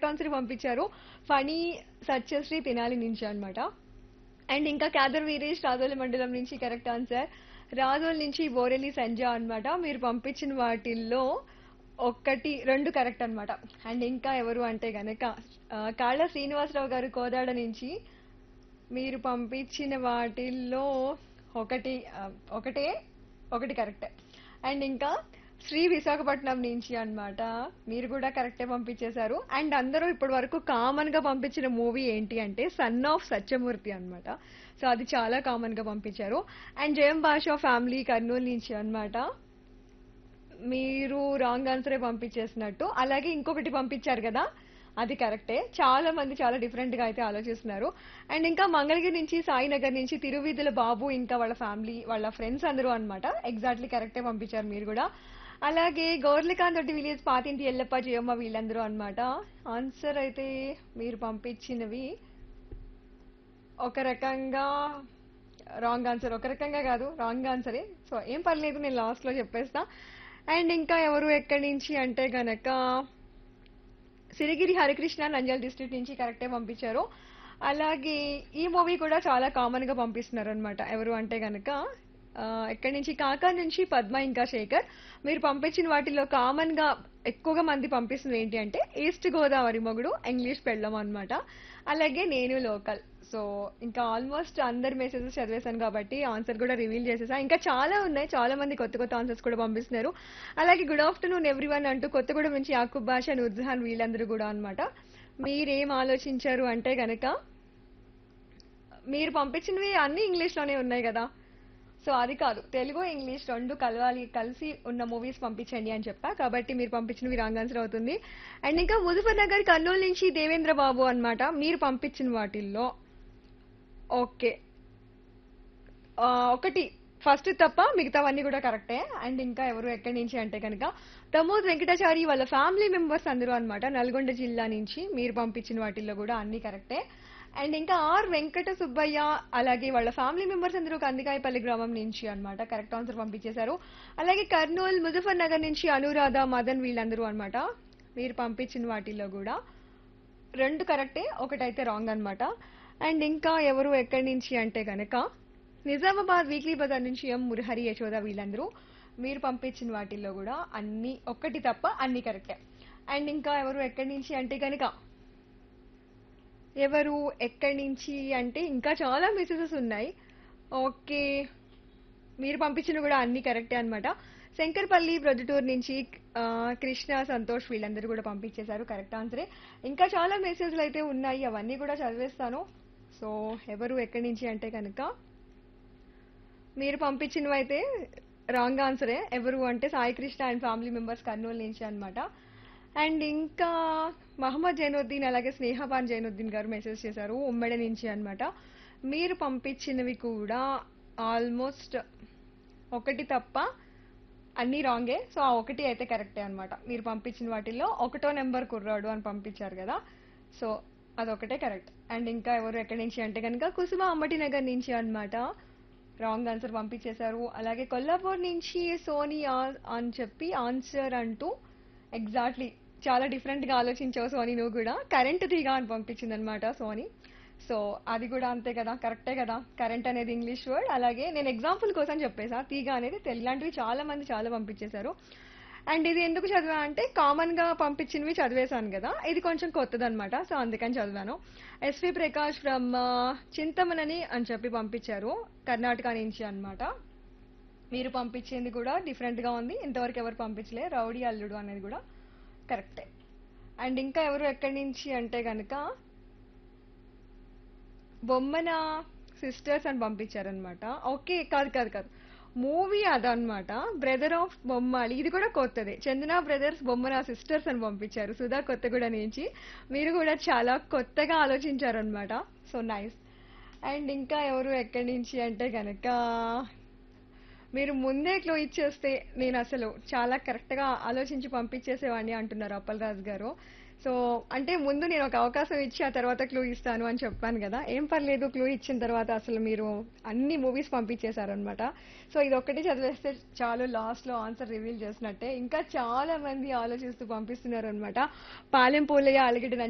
correct answer పంపించారు ఫణి సత్యశ్రీ తినాలి నుంచి అన్నమాట అండ్ ఇంకా క్యాదర్ వీరేష్ రాజోలి మండలం నుంచి కరెక్ట్ ఆన్సర్ రాజోల్ నుంచి బోరెలి సంజ అన్నమాట మీరు పంపించిన వాటిల్లో ఒక్కటి రెండు కరెక్ట్ అన్నమాట అండ్ ఇంకా ఎవరు అంటే గనక ఆ, కాళ్ళ శ్రీనివాసరావు గారు కోదాడ నుంచి మీరు పంపించిన వాటిల్లో ఒకటి ఆ, ఒకటే ఒకటి కరెక్ట్ అండ్ ఇంకా శ్రీ విశాఖపట్నం నుంచి అన్నమాట మీరు కూడా కరెక్టే పంపించేశారు అండ్ అందరూ ఇప్పటి వరకు కామన్ గా పంపించిన మూవీ ఏంటి అంటే సన్ ఆఫ్ సత్యమూర్తి అన్నమాట సో అది చాలా కామన్ గా పంపించారు అండ్ జయం భాష ఫ్యామిలీ కర్నూలు నుంచి అన్నమాట మీరు రాంగ్ ఆన్సరే పంపించేసినట్టు అలాగే ఇంకొకటి పంపించారు కదా అది కరెక్టే చాలా మంది చాలా డిఫరెంట్ గా అయితే ఆలోచిస్తున్నారు అండ్ ఇంకా మంగళగిరి నుంచి సాయినగర్ నుంచి తిరువీధుల బాబు ఇంకా వాళ్ళ ఫ్యామిలీ వాళ్ళ ఫ్రెండ్స్ అందరూ అన్నమాట ఎగ్జాక్ట్లీ కరెక్టే పంపించారు మీరు కూడా అలాగే గౌర్లికాంత్ తోటి విలేజ్ పాతింటి ఎల్లప్ప జయమ్మ వీళ్ళందరూ అన్నమాట ఆన్సర్ అయితే మీరు పంపించినవి ఒక రకంగా రాంగ్ ఆన్సర్ ఒక రకంగా కాదు రాంగ్ ఆన్సరే సో ఏం పర్లేదు నేను లాస్ట్ లో చెప్పేస్తా అండ్ ఇంకా ఎవరు ఎక్కడి నుంచి అంటే గనక సిరిగిరి హరికృష్ణ నంజల్ డిస్ట్రిక్ట్ నుంచి కరెక్టే పంపించారు అలాగే ఈ మూవీ కూడా చాలా కామన్ గా పంపిస్తున్నారు అనమాట ఎవరు అంటే గనక ఆ, ఎక్కడి నుంచి కాకా నుంచి పద్మ ఇంకా శేఖర్ మీరు పంపించిన వాటిలో కామన్ గా ఎక్కువగా మంది పంపిస్తుంది ఏంటి అంటే ఈస్ట్ గోదావరి మొగుడు ఇంగ్లీష్ పెళ్ళం అన్నమాట అలాగే నేను లోకల్ సో ఇంకా ఆల్మోస్ట్ అందరి మెసేజెస్ చదివేశాను కాబట్టి ఆన్సర్ కూడా రివీల్ చేసేసా ఇంకా చాలా ఉన్నాయి చాలా మంది కొత్త కొత్త ఆన్సర్స్ కూడా పంపిస్తున్నారు అలాగే గుడ్ ఆఫ్టర్నూన్ ఎవ్రీవన్ అంటూ కొత్తగూడెం నుంచి యాకూబ్ బాషా నుర్జహాన్ వీళ్ళందరూ కూడా అన్నమాట మీరేం ఆలోచించారు అంటే గనక మీరు పంపించినవి అన్ని ఇంగ్లీష్ లోనే ఉన్నాయి కదా సో అది కాదు తెలుగు ఇంగ్లీష్ రెండు కలవాలి కలిసి ఉన్న మూవీస్ పంపించండి అని చెప్పా కాబట్టి మీరు పంపించినవి రాంగ్ ఆన్సర్ అవుతుంది అండ్ ఇంకా ముజఫర్ నగర్ కర్నూలు నుంచి దేవేంద్ర బాబు అన్నమాట మీరు పంపించిన వాటిల్లో ఓకే ఆ, ఒకటి ఫస్ట్ తప్ప మిగతావన్నీ కూడా కరెక్టే అండ్ ఇంకా ఎవరు ఎక్కడి నుంచి అంటే కనుక ప్రమోద్ వెంకటాచారి వాళ్ళ ఫ్యామిలీ మెంబర్స్ అందరూ అన్నమాట నల్గొండ జిల్లా నుంచి మీరు పంపించిన వాటిల్లో కూడా అన్ని కరెక్టే అండ్ ఇంకా ఆర్ వెంకట సుబ్బయ్య అలాగే వాళ్ళ ఫ్యామిలీ మెంబర్స్ అందరూ కందికాయపల్లి గ్రామం నుంచి అన్నమాట కరెక్ట్ ఆన్సర్ పంపించేశారు అలాగే కర్నూలు ముజఫర్ నగర్ నుంచి అనురాధ మదన్ వీళ్ళందరూ అన్నమాట మీరు పంపించిన వాటిల్లో కూడా రెండు కరెక్టే ఒకటైతే రాంగ్ అన్నమాట అండ్ ఇంకా ఎవరు ఎక్కడి నుంచి అంటే గనక నిజామాబాద్ వీక్లీ బజార్ నుంచి ఎం మురహరి యశోద వీళ్ళందరూ మీరు పంపించిన వాటిల్లో కూడా అన్ని ఒక్కటి తప్ప అన్ని కరెక్టే అండ్ ఇంకా ఎవరు ఎక్కడి నుంచి అంటే కనుక ఎవరు ఎక్కడి నుంచి అంటే ఇంకా చాలా మెసేజెస్ ఉన్నాయి ఓకే మీరు పంపించిన కూడా అన్ని కరెక్టే అన్నమాట శంకర్పల్లి ప్రొద్దుటూరు నుంచి ఆ, కృష్ణ సంతోష్ వీళ్ళందరూ కూడా పంపించేశారు కరెక్ట్ ఆన్సరే ఇంకా చాలా మెసేజ్లు అయితే ఉన్నాయి అవన్నీ కూడా చదివేస్తాను సో ఎవరు ఎక్కడి నుంచి అంటే కనుక మీరు పంపించినవి అయితే రాంగ్ ఆన్సరే ఎవరు అంటే Sai Krishna and family members Kurnool నుంచి అన్నమాట అండ్ ఇంకా మహమ్మద్ జైనుద్దీన్ అలాగే స్నేహబాన్ జైనుద్దీన్ గారు మెసేజ్ చేశారు ఉమ్మడి నుంచి అన్నమాట మీరు పంపించినవి కూడా ఆల్మోస్ట్ ఒకటి తప్ప అన్ని రాంగే సో ఆ ఒకటి అయితే కరెక్టే అన్నమాట మీరు పంపించిన వాటిల్లో ఒకటో నెంబర్ కుర్రాడు అని పంపించారు కదా సో అదొకటే కరెక్ట్ అండ్ ఇంకా ఎవరు ఎక్కడి నుంచి అంటే కనుక కుసుమ అంబటి నగర్ నుంచి అన్నమాట రాంగ్ ఆన్సర్ పంపించేశారు అలాగే కొల్లాపూర్ నుంచి సోనీ ఆ- అని చెప్పి ఆన్సర్ అంటూ ఎగ్జాక్ట్లీ చాలా డిఫరెంట్ గా ఆలోచించావు సోనీ నువ్వు కూడా కరెంట్ తీగ అని పంపించింది అనమాట సోనీ సో అది కూడా అంతే కదా కరెక్టే కదా కరెంట్ అనేది ఇంగ్లీష్ వర్డ్ అలాగే నేను ఎగ్జాంపుల్ కోసం చెప్పేసా తీగ అనేది తెలు- ఇలాంటివి చాలా మంది చాలా పంపించేశారు అండ్ ఇది ఎందుకు చదివా అంటే కామన్ గా పంపించినవి చదివేశాను కదా ఇది కొంచెం కొత్తదన్నమాట సో అందుకని చదివాను ఎస్వి ప్రకాష్ ఫ్రమ్ చింతమనని అని చెప్పి పంపించారు కర్ణాటక నుంచి అన్నమాట మీరు పంపించింది కూడా డిఫరెంట్ గా ఉంది ఇంతవరకు ఎవరు పంపించలే రౌడీ అల్లుడు అనేది కూడా కరెక్టే అండ్ ఇంకా ఎవరు ఎక్కడి నుంచి అంటే గనక బొమ్మన సిస్టర్స్ అని పంపించారనమాట ఓకే కాదు కాదు కాదు మూవీ అదనమాట బ్రదర్ ఆఫ్ బొమ్మాలి ఇది కూడా కొత్తదే చందన బ్రదర్స్ బొమ్మన సిస్టర్స్ అని పంపించారు సుధా కొత్తగూడ నుంచి మీరు కూడా చాలా కొత్తగా ఆలోచించారనమాట సో నైస్ అండ్ ఇంకా ఎవరు ఎక్కడి నుంచి అంటే గనక మీరు ముందే క్లో ఇచ్చేస్తే నేను అసలు చాలా కరెక్ట్ గా ఆలోచించి పంపించేసేవాడిని అంటున్నారు అప్పలరాజు గారు సో అంటే ముందు నేను ఒక అవకాశం ఇచ్చి ఆ తర్వాత క్లూ ఇస్తాను అని చెప్పాను కదా ఏం పర్లేదు క్లూ ఇచ్చిన తర్వాత అసలు మీరు అన్ని మూవీస్ పంపించేశారనమాట సో ఇది ఒక్కటి చదివేస్తే చాలు లాస్ట్ లో ఆన్సర్ రివీల్ చేసినట్టే ఇంకా చాలా మంది ఆలోచిస్తూ పంపిస్తున్నారు అనమాట పాలెం పూలయ్య అలిగిడి